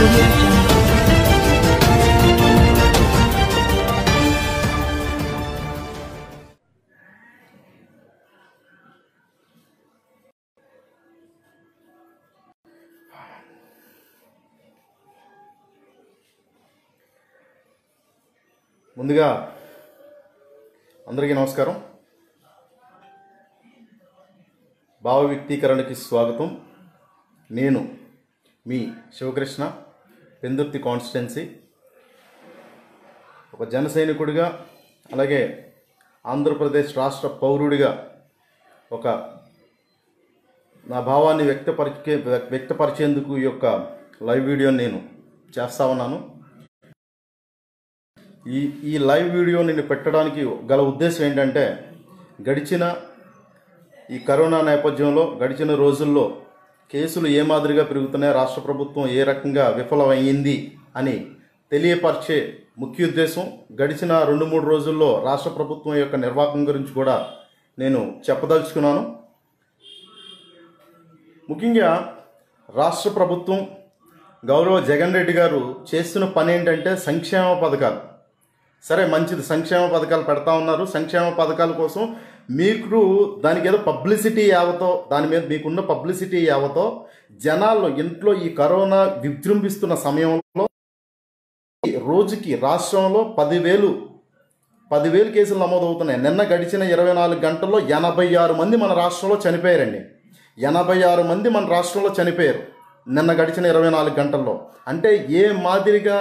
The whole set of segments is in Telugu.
audio jungle. ముందుగా అందరికీ నమస్కారం భావ వ్యక్తీకరణకి స్వాగతం నేను మీ శివకృష్ణ పెందుర్తి కాన్స్టిట్యున్సీ ఒక జన సైనికుడిగా అలాగే ఆంధ్రప్రదేశ్ రాష్ట్ర పౌరుడిగా ఒక నా భావాన్ని వ్యక్తపరిచే వ్యక్తపరిచేందుకు ఈ యొక్క లైవ్ వీడియోని నేను చేస్తా ఉన్నాను ఈ ఈ లైవ్ వీడియో నేను పెట్టడానికి గల ఉద్దేశం ఏంటంటే గడిచిన ఈ కరోనా నేపథ్యంలో గడిచిన రోజుల్లో కేసులు ఏ మాదిరిగా పెరుగుతున్నాయి రాష్ట్ర ప్రభుత్వం ఏ రకంగా విఫలమైంది అని తెలియపరిచే ముఖ్య ఉద్దేశం గడిచిన రెండు మూడు రోజుల్లో రాష్ట్ర ప్రభుత్వం యొక్క నిర్వాహకం గురించి కూడా నేను చెప్పదలుచుకున్నాను ముఖ్యంగా రాష్ట్ర ప్రభుత్వం గౌరవ జగన్ రెడ్డి గారు చేస్తున్న పని ఏంటంటే సంక్షేమ పథకాలు సరే మంచిది సంక్షేమ పథకాలు పెడతా ఉన్నారు సంక్షేమ పథకాల కోసం మీకు దానికి ఏదో పబ్లిసిటీ యావతో దాని మీద మీకున్న పబ్లిసిటీ యావతో జనాల్లో ఇంట్లో ఈ కరోనా విజృంభిస్తున్న సమయంలో రోజుకి రాష్ట్రంలో పదివేలు పదివేలు కేసులు నమోదవుతున్నాయి నిన్న గడిచిన ఇరవై నాలుగు గంటల్లో ఎనభై ఆరు మంది మన రాష్ట్రంలో చనిపోయారండి ఎనభై ఆరు మంది మన రాష్ట్రంలో చనిపోయారు నిన్న గడిచిన ఇరవై నాలుగు గంటల్లో అంటే ఏ మాదిరిగా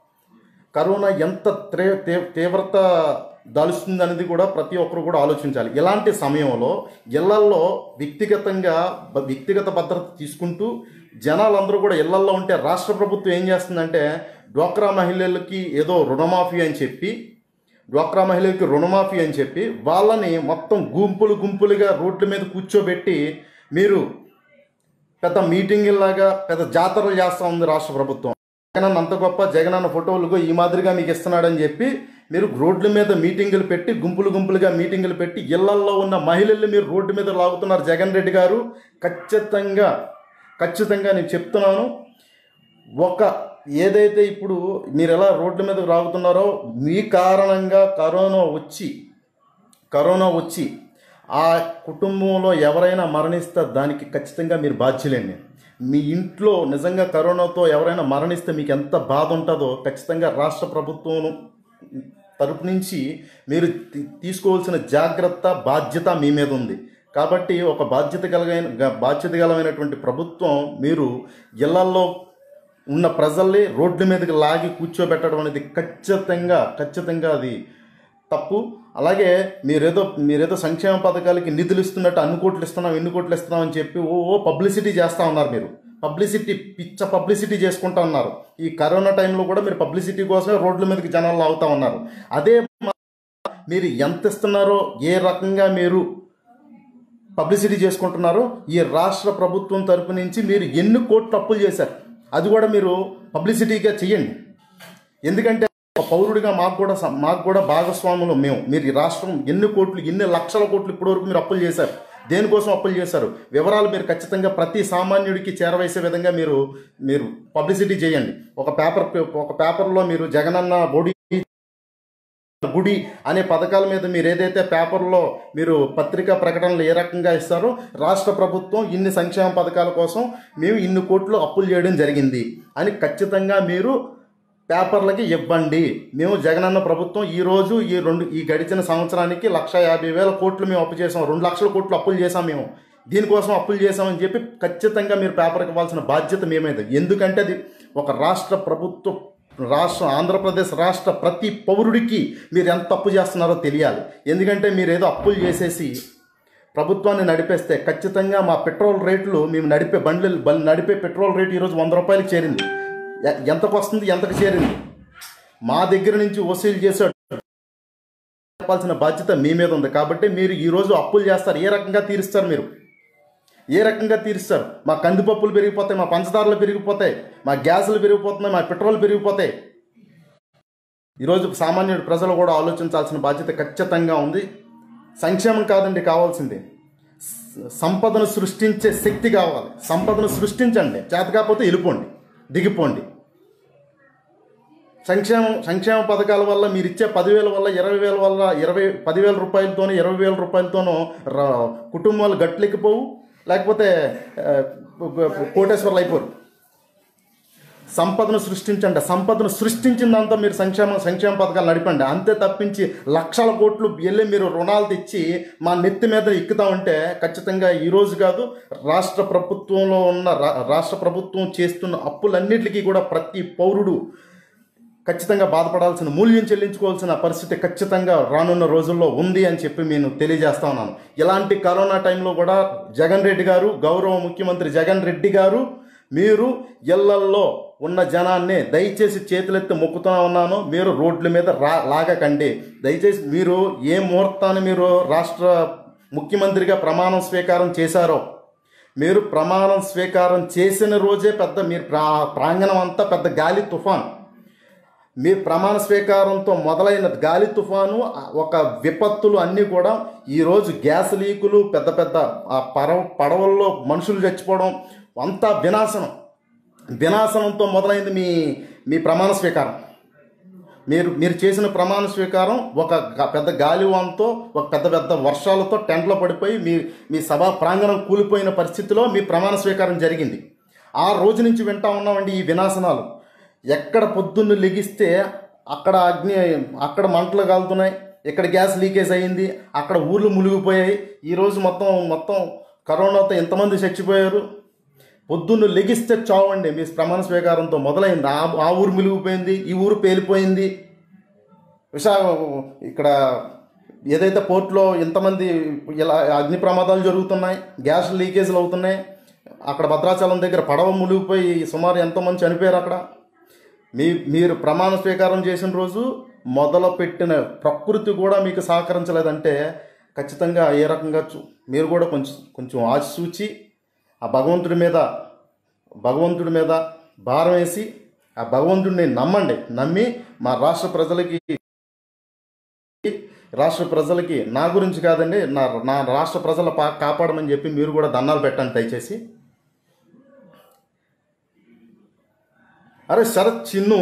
కరోనా ఎంత త్రే తే- తీవ్రత దాలుస్తుంది అనేది కూడా ప్రతి ఒక్కరు కూడా ఆలోచించాలి ఇలాంటి సమయంలో ఇళ్లల్లో వ్యక్తిగతంగా బ- వ్యక్తిగత భద్రత తీసుకుంటూ జనాలందరూ కూడా ఇళ్లల్లో ఉంటే రాష్ట్ర ప్రభుత్వం ఏం చేస్తుందంటే డ్వాక్రా మహిళలకి ఏదో రుణమాఫీ అని చెప్పి డ్వాక్రా మహిళలకి రుణమాఫీ అని చెప్పి వాళ్ళని మొత్తం గుంపులు గుంపులుగా రోడ్ల మీద కూర్చోబెట్టి మీరు పెద్ద మీటింగుల్లాగా పెద్ద జాతరలు చేస్తూ ఉంది రాష్ట్ర ప్రభుత్వం జగనన్న అంత గొప్ప జగనన్న ఫోటోలు ఈ మాదిరిగా మీకు ఇస్తున్నాడని చెప్పి మీరు రోడ్ల మీద మీటింగులు పెట్టి గుంపులు గుంపులుగా మీటింగులు పెట్టి ఇళ్లల్లో ఉన్న మహిళల్ని మీరు రోడ్డు మీద లాగుతున్నారు జగన్ రెడ్డి గారు ఖచ్చితంగా ఖచ్చితంగా నేను చెప్తున్నాను ఒక ఏదైతే ఇప్పుడు మీరు ఎలా రోడ్ల మీద రాగుతున్నారో మీ కారణంగా కరోనా వచ్చి కరోనా వచ్చి ఆ కుటుంబంలో ఎవరైనా మరణిస్తే దానికి ఖచ్చితంగా మీరు బాధ్యులండి మీ ఇంట్లో నిజంగా కరోనాతో ఎవరైనా మరణిస్తే మీకు ఎంత బాధ ఉంటుందో ఖచ్చితంగా రాష్ట్ర ప్రభుత్వం తరపు నుంచి మీరు తీ- తీసుకోవాల్సిన జాగ్రత్త బాధ్యత మీ మీద ఉంది కాబట్టి ఒక బాధ్యత కలిగిన గ- బాధ్యత గలమైనటువంటి ప్రభుత్వం మీరు ఇళ్లల్లో ఉన్న ప్రజల్ని రోడ్డు మీదకి లాగి కూర్చోబెట్టడం అనేది ఖచ్చితంగా ఖచ్చితంగా అది తప్పు అలాగే మీరేదో మీరేదో సంక్షేమ పథకాలకి నిధులు ఇస్తున్నట్టు అన్ని కోట్లు ఇస్తున్నాం ఎన్ని కోట్లు ఇస్తున్నాం అని చెప్పి ఓ ఓ పబ్లిసిటీ చేస్తూ ఉన్నారు మీరు పబ్లిసిటీ పిచ్చ పబ్లిసిటీ చేసుకుంటా ఉన్నారు ఈ కరోనా టైంలో కూడా మీరు పబ్లిసిటీ కోసమే రోడ్ల మీదకి జనాలు అవుతా ఉన్నారు అదే మా- మీరు ఎంత ఇస్తున్నారో ఏ రకంగా మీరు పబ్లిసిటీ చేసుకుంటున్నారో ఈ రాష్ట్ర ప్రభుత్వం తరపు నుంచి మీరు ఎన్ని కోట్లు అప్పులు చేశారు అది కూడా మీరు పబ్లిసిటీగా చెయ్యండి ఎందుకంటే ఒక పౌరుడిగా మాకు కూడా స- మాకు కూడా భాగస్వాములు మేము మీరు ఈ రాష్ట్రం ఎన్ని కోట్లు ఎన్ని లక్షల కోట్లు ఇప్పటివరకు మీరు అప్పులు చేశారు దేనికోసం అప్పులు చేశారు వివరాలు మీరు ఖచ్చితంగా ప్రతి సామాన్యుడికి చేరవేసే విధంగా మీరు మీరు పబ్లిసిటీ చేయండి ఒక పేపర్ ఒక పేపర్లో మీరు జగనన్న బొడి గుడి అనే పథకాల మీద మీరు ఏదైతే పేపర్లో మీరు పత్రికా ప్రకటనలు ఏ రకంగా ఇస్తారో రాష్ట్ర ప్రభుత్వం ఇన్ని సంక్షేమ పథకాల కోసం మేము ఇన్ని కోట్లు అప్పులు చేయడం జరిగింది అని ఖచ్చితంగా మీరు పేపర్లకి ఇవ్వండి మేము జగనన్న ప్రభుత్వం ఈ రోజు ఈ రెండు ఈ గడిచిన సంవత్సరానికి లక్ష యాభై వేల కోట్లు మేము అప్పు చేసాం రెండు లక్షల కోట్లు అప్పులు చేసాం మేము దీనికోసం అప్పులు చేసామని చెప్పి ఖచ్చితంగా మీరు పేపర్కి ఇవ్వాల్సిన బాధ్యత మేమైంది ఎందుకంటే అది ఒక రాష్ట్ర ప్రభుత్వ రాష్ట్ర ఆంధ్రప్రదేశ్ రాష్ట్ర ప్రతి పౌరుడికి మీరు ఎంత తప్పు చేస్తున్నారో తెలియాలి ఎందుకంటే మీరు ఏదో అప్పులు చేసేసి ప్రభుత్వాన్ని నడిపేస్తే ఖచ్చితంగా మా పెట్రోల్ రేట్లు మేము నడిపే బండ్లు బం- నడిపే పెట్రోల్ రేటు ఈరోజు వంద రూపాయలకి చేరింది ఎ- ఎంతకు వస్తుంది ఎంతకు చేరింది మా దగ్గర నుంచి వసూలు చేసే చెప్పాల్సిన బాధ్యత మీ మీద ఉంది కాబట్టి మీరు ఈరోజు అప్పులు చేస్తారు ఏ రకంగా తీరుస్తారు మీరు ఏ రకంగా తీరుస్తారు మా కందిపప్పులు పెరిగిపోతాయి మా పంచదారలు పెరిగిపోతాయి మా గ్యాసులు పెరిగిపోతున్నాయి మా పెట్రోల్ పెరిగిపోతాయి ఈరోజు సామాన్యుడు ప్రజలు కూడా ఆలోచించాల్సిన బాధ్యత ఖచ్చితంగా ఉంది సంక్షేమం కాదండి కావాల్సింది స- సంపదను సృష్టించే శక్తి కావాలి సంపదను సృష్టించండి చేత కాకపోతే వెళ్ళిపోండి దిగిపోండి సంక్షేమం సంక్షేమ పథకాల వల్ల మీరు ఇచ్చే పదివేల వల్ల ఇరవై వేల వల్ల ఇరవై పదివేల రూపాయలతోనో ఇరవై వేల రూపాయలతోనో ర- కుటుంబాలు గట్లెక్కిపోవు లేకపోతే ఆ, కోటేశ్వర్లు అయిపోరు సంపదను సృష్టించండి సంపదను సృష్టించిన దాంతో మీరు సంక్షేమ సంక్షేమ పథకాలు నడిపండి అంతే తప్పించి లక్షల కోట్లు వెళ్ళి మీరు రుణాలు తెచ్చి మా నెత్తి మీద ఎక్కుతా ఉంటే ఖచ్చితంగా ఈ రోజు కాదు రాష్ట్ర ప్రభుత్వంలో ఉన్న రా- రాష్ట్ర ప్రభుత్వం చేస్తున్న అప్పులన్నిటికీ కూడా ప్రతి పౌరుడు ఖచ్చితంగా బాధపడాల్సిన మూల్యం చెల్లించుకోవాల్సిన పరిస్థితి ఖచ్చితంగా రానున్న రోజుల్లో ఉంది అని చెప్పి నేను తెలియజేస్తా ఉన్నాను ఇలాంటి కరోనా టైంలో కూడా జగన్ రెడ్డి గారు గౌరవ ముఖ్యమంత్రి జగన్ రెడ్డి గారు మీరు ఇళ్లల్లో ఉన్న జనాన్ని దయచేసి చేతులెత్తి మొక్కుతూ ఉన్నాను మీరు రోడ్ల మీద రా లాగకండి దయచేసి మీరు ఏ ముహూర్తాన్ని మీరు రాష్ట్ర ముఖ్యమంత్రిగా ప్రమాణం స్వీకారం చేశారో మీరు ప్రమాణం స్వీకారం చేసిన రోజే పెద్ద మీరు ప్రా ప్రాంగణం అంతా పెద్ద గాలి తుఫాన్ మీ ప్రమాణ స్వీకారంతో మొదలైన గాలి తుఫాను ఒక విపత్తులు అన్నీ కూడా ఈరోజు గ్యాస్ లీకులు పెద్ద పెద్ద ఆ పడవ పడవల్లో మనుషులు చచ్చిపోవడం అంతా వినాశనం వినాశనంతో మొదలైంది మీ మీ ప్రమాణ స్వీకారం మీరు మీరు చేసిన ప్రమాణ స్వీకారం ఒక గ- పెద్ద గాలివాన్తో ఒక పెద్ద పెద్ద వర్షాలతో టెంట్లో పడిపోయి మీ మీ సభా ప్రాంగణం కూలిపోయిన పరిస్థితిలో మీ ప్రమాణ స్వీకారం జరిగింది ఆ రోజు నుంచి వింటా ఉన్నామండి ఈ వినాశనాలు ఎక్కడ పొద్దున్న లెగిస్తే అక్కడ అగ్ని అక్కడ మంటలు కాలుతున్నాయి ఇక్కడ గ్యాస్ లీకేజ్ అయ్యింది అక్కడ ఊర్లు మునిగిపోయాయి ఈరోజు మొత్తం మొత్తం కరోనాతో ఎంతమంది చచ్చిపోయారు పొద్దున్న లెగిస్తే చావండి మీ ప్రమాణ స్వీకారంతో మొదలైంది ఆ ఆ ఊరు మిలిగిపోయింది ఈ ఊరు పేలిపోయింది విశాఖ ఇక్కడ ఏదైతే పోర్టులో ఇంతమంది ఇలా అగ్ని ప్రమాదాలు జరుగుతున్నాయి గ్యాస్ లీకేజీలు అవుతున్నాయి అక్కడ భద్రాచలం దగ్గర పడవ మునిగిపోయి సుమారు ఎంతమంది చనిపోయారు అక్కడ మీ మీరు ప్రమాణ స్వీకారం చేసిన రోజు మొదలుపెట్టిన ప్రకృతి కూడా మీకు సహకరించలేదంటే ఖచ్చితంగా ఏ రకంగా చూ- మీరు కూడా కొంచెం కొంచెం ఆచిసూచి ఆ భగవంతుడి మీద భగవంతుడి మీద భారం వేసి ఆ భగవంతుడిని నమ్మండి నమ్మి మా రాష్ట్ర ప్రజలకి రాష్ట్ర ప్రజలకి నా గురించి కాదండి నా నా రాష్ట్ర ప్రజల పా కాపాడమని చెప్పి మీరు కూడా దండాలు పెట్టండి దయచేసి అరే శరత్ చిన్ను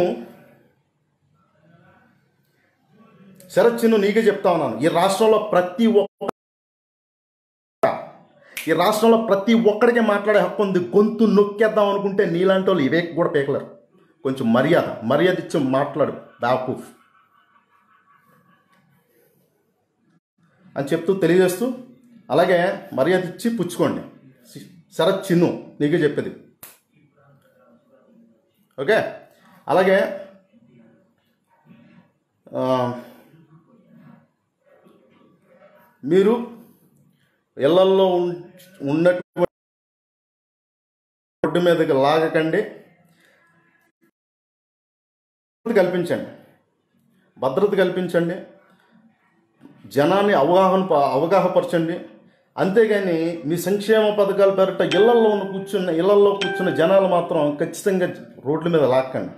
శరత్ చిన్ను నీకే చెప్తా ఉన్నాను ఈ రాష్ట్రంలో ప్రతి ఒక్క ఈ రాష్ట్రంలో ప్రతి ఒక్కడికి మాట్లాడే హక్కు ఉంది గొంతు నొక్కేద్దాం అనుకుంటే నీలాంటి వాళ్ళు ఇవే కూడా పేకలేరు కొంచెం మర్యాద మర్యాద ఇచ్చి మాట్లాడు బాపూఫ్ అని చెప్తూ తెలియజేస్తూ అలాగే మర్యాద ఇచ్చి పుచ్చుకోండి శరత్ చిన్ను నీకే చెప్పేది ఓకే అలాగే ఆ, మీరు ఇళ్లల్లో ఉన్- ఉన్నటువంటి రోడ్డు మీదకి లాగకండి భద్రత కల్పించండి భద్రత కల్పించండి జనాన్ని అవగాహన ప- అవగాహపరచండి అంతేగాని మీ సంక్షేమ పథకాల పేరిట ఇళ్లల్లో ఉన్న కూర్చున్న ఇళ్లల్లో కూర్చున్న జనాలు మాత్రం ఖచ్చితంగా రోడ్ల మీద లాక్కండి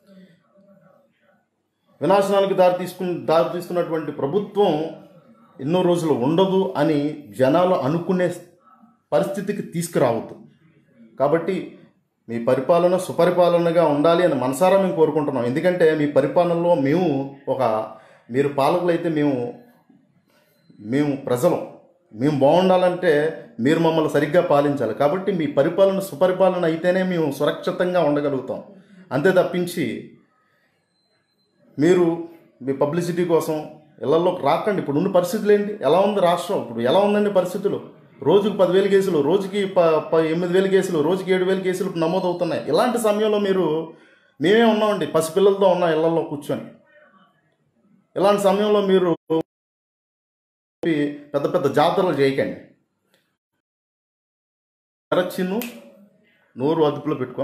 వినాశనానికి దారి తీసుకుని దారి తీస్తున్నటువంటి ప్రభుత్వం ఎన్నో రోజులు ఉండదు అని జనాలు అనుకునే పరిస్థితికి తీసుకురావద్దు కాబట్టి మీ పరిపాలన సుపరిపాలనగా ఉండాలి అని మనసారా మేము కోరుకుంటున్నాం ఎందుకంటే మీ పరిపాలనలో మేము ఒక మీరు పాలకులైతే మేము మేము ప్రజలు మేము బాగుండాలంటే మీరు మమ్మల్ని సరిగ్గా పాలించాలి కాబట్టి మీ పరిపాలన సుపరిపాలన అయితేనే మేము సురక్షితంగా ఉండగలుగుతాం అంతే తప్పించి మీరు మీ పబ్లిసిటీ కోసం ఇళ్లలోకి రాకండి ఇప్పుడు ఉన్న పరిస్థితులు ఏంటి ఎలా ఉంది రాష్ట్రం ఇప్పుడు ఎలా ఉందండి పరిస్థితులు రోజుకి పదివేల కేసులు రోజుకి ప ప- ఎనిమిది వేల కేసులు రోజుకి ఏడు వేల కేసులు నమోదవుతున్నాయి ఇలాంటి సమయంలో మీరు మేమే ఉన్నామండి పసిపిల్లలతో ఉన్నాం ఇళ్లలో కూర్చొని ఇలాంటి సమయంలో మీరు పెద్ద పెద్ద జాతరలు చేయకండి చిన్ను నోరు అదుపులో పెట్టుకో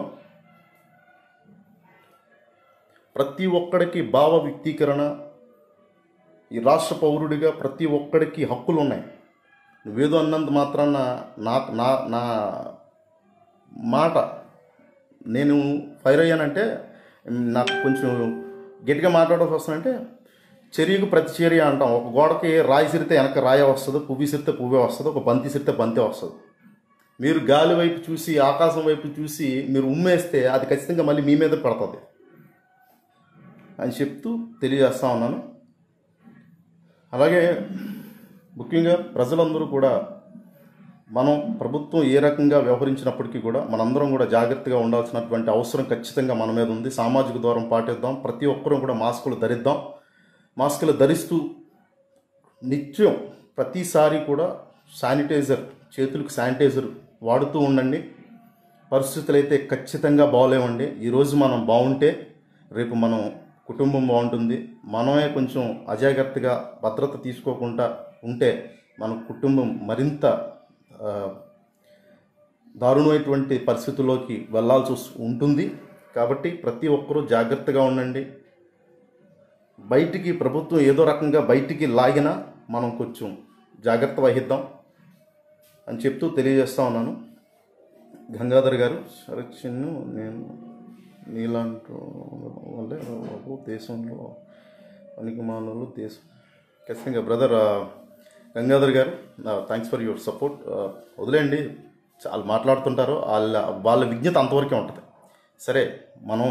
ప్రతి ఒక్కడికి భావ వ్యక్తీకరణ ఈ రాష్ట్ర పౌరుడిగా ప్రతి ఒక్కడికి హక్కులు ఉన్నాయి నువ్వేదో అన్నంత మాత్రాన నా నా నా మాట నేను ఫైర్ అయ్యానంటే నాకు కొంచెం గట్టిగా మాట్లాడాల్సి వస్తుందంటే చర్యకు ప్రతి చర్య అంటాం ఒక గోడకి రాయి సిరితే వెనక రాయ వస్తుంది పువ్వు సిరితే పువ్వే వస్తుంది ఒక బంతి సిరితే బంతే వస్తుంది మీరు గాలి వైపు చూసి ఆకాశం వైపు చూసి మీరు ఉమ్మేస్తే అది ఖచ్చితంగా మళ్ళీ మీ మీద పడుతుంది అని చెప్తూ తెలియజేస్తా ఉన్నాను అలాగే ముఖ్యంగా ప్రజలందరూ కూడా మనం ప్రభుత్వం ఏ రకంగా వ్యవహరించినప్పటికీ కూడా మనందరం కూడా జాగ్రత్తగా ఉండాల్సినటువంటి అవసరం ఖచ్చితంగా మన మీద ఉంది సామాజిక దూరం పాటిద్దాం ప్రతి ఒక్కరూ కూడా మాస్కులు ధరిద్దాం మాస్కులు ధరిస్తూ నిత్యం ప్రతిసారి కూడా శానిటైజర్ చేతులకు శానిటైజర్ వాడుతూ ఉండండి పరిస్థితులు అయితే ఖచ్చితంగా బాగోలేవండి ఈరోజు మనం బాగుంటే రేపు మనం కుటుంబం బాగుంటుంది మనమే కొంచెం అజాగ్రత్తగా భద్రత తీసుకోకుండా ఉంటే మన కుటుంబం మరింత ఆ, దారుణమైనటువంటి పరిస్థితుల్లోకి వెళ్ళాల్సి వస్- ఉంటుంది కాబట్టి ప్రతి ఒక్కరూ జాగ్రత్తగా ఉండండి బయటికి ప్రభుత్వం ఏదో రకంగా బయటికి లాగినా మనం కొంచెం జాగ్రత్త వహిద్దాం అని చెప్తూ తెలియజేస్తా ఉన్నాను గంగాధర్ గారు సరే చిన్ను నేను నీలాంటి వల్లే బాబు దేశంలో పనికి మానవులు దేశం ఖచ్చితంగా బ్రదర్ గంగాధర్ గారు థ్యాంక్స్ ఫర్ యువర్ సపోర్ట్ వదిలేండి చాలా మాట్లాడుతుంటారు వాళ్ళ వాళ్ళ విజ్ఞత అంతవరకే ఉంటుంది సరే మనం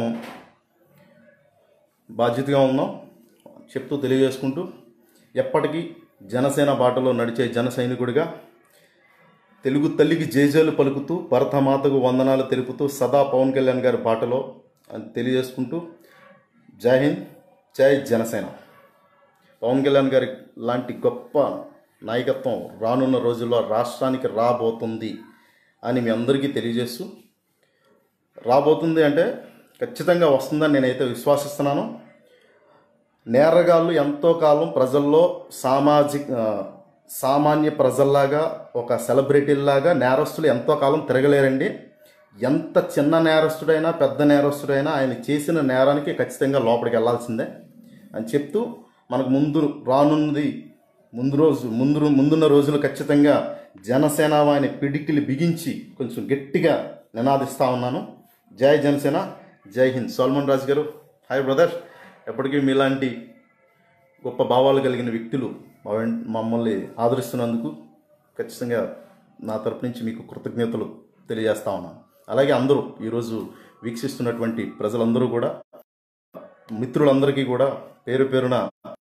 బాధ్యతగా ఉన్నాం చెప్తూ తెలియజేసుకుంటూ ఎప్పటికీ జనసేన బాటలో నడిచే జన సైనికుడిగా తెలుగు తల్లికి జేజేలు పలుకుతూ భరతమాతకు వందనాలు తెలుపుతూ సదా పవన్ కళ్యాణ్ గారి బాటలో అని తెలియజేసుకుంటూ జై హింద్ జై జనసేన పవన్ కళ్యాణ్ గారి లాంటి గొప్ప నాయకత్వం రానున్న రోజుల్లో రాష్ట్రానికి రాబోతుంది అని మీ అందరికీ తెలియజేస్తూ రాబోతుంది అంటే ఖచ్చితంగా వస్తుందని నేనైతే విశ్వాసిస్తున్నాను నేరగాళ్ళు ఎంతో కాలం ప్రజల్లో సామాజిక ఆ, సామాన్య ప్రజల్లాగా ఒక సెలబ్రిటీల్లాగా నేరస్తులు ఎంతో కాలం తిరగలేరండి ఎంత చిన్న నేరస్తుడైనా పెద్ద నేరస్తుడైనా ఆయన చేసిన నేరానికి ఖచ్చితంగా లోపలికి వెళ్ళాల్సిందే అని చెప్తూ మనకు ముందు రానున్నది ముందు రోజు ముందు ముందున్న రోజులు ఖచ్చితంగా జనసేన వాని పిడికిలి బిగించి కొంచెం గట్టిగా నినాదిస్తా ఉన్నాను జై జనసేన జై హింద్ సల్మాన్ రాజు గారు హాయ్ బ్రదర్ ఎప్పటికీ మీలాంటి గొప్ప భావాలు కలిగిన వ్యక్తులు మా వెం- మమ్మల్ని ఆదరిస్తున్నందుకు ఖచ్చితంగా నా తరపు నుంచి మీకు కృతజ్ఞతలు తెలియజేస్తా ఉన్నాను అలాగే అందరూ ఈరోజు వీక్షిస్తున్నటువంటి ప్రజలందరూ కూడా మిత్రులందరికీ కూడా పేరు పేరున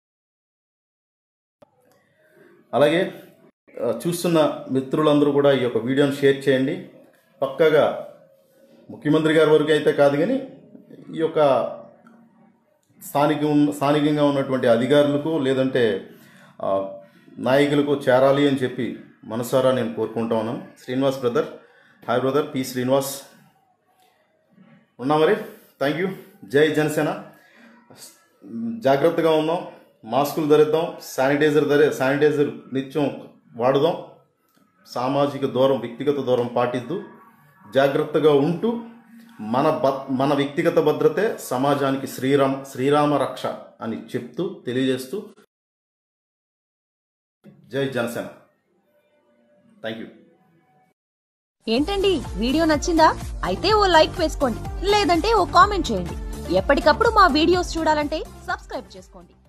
అలాగే ఆ, చూస్తున్న మిత్రులందరూ కూడా ఈ యొక్క వీడియోని షేర్ చేయండి పక్కగా ముఖ్యమంత్రి గారి వరకు అయితే కాదు కానీ ఈ యొక్క స్థానిక ఉన్న- స్థానికంగా ఉన్నటువంటి అధికారులకు లేదంటే ఆ, నాయకులకు చేరాలి అని చెప్పి మనసారా నేను కోరుకుంటా ఉన్నాను Srinivas brother hi brother P Srinivas ఉన్నా మరి థ్యాంక్ యూ జై జనసేన జాగ్రత్తగా ఉందాం మాస్కులు ధరిద్దాం శానిటైజర్ ధరే శానిటైజర్ నిత్యం వాడుదాం సామాజిక దూరం వ్యక్తిగత దూరం పాటిద్దు జాగ్రత్తగా ఉంటూ మన బ మన వ్యక్తిగత భద్రతే సమాజానికి శ్రీరామ్ శ్రీరామ రక్ష అని చెప్తూ తెలియజేస్తూ జై జనసేన థ్యాంక్ యూ ఏంటండి వీడియో నచ్చిందా అయితే ఓ లైక్ వేసుకోండి లేదంటే ఓ కామెంట్ చేయండి ఎప్పటికప్పుడు మా వీడియోస్ చూడాలంటే సబ్స్క్రైబ్ చేసుకోండి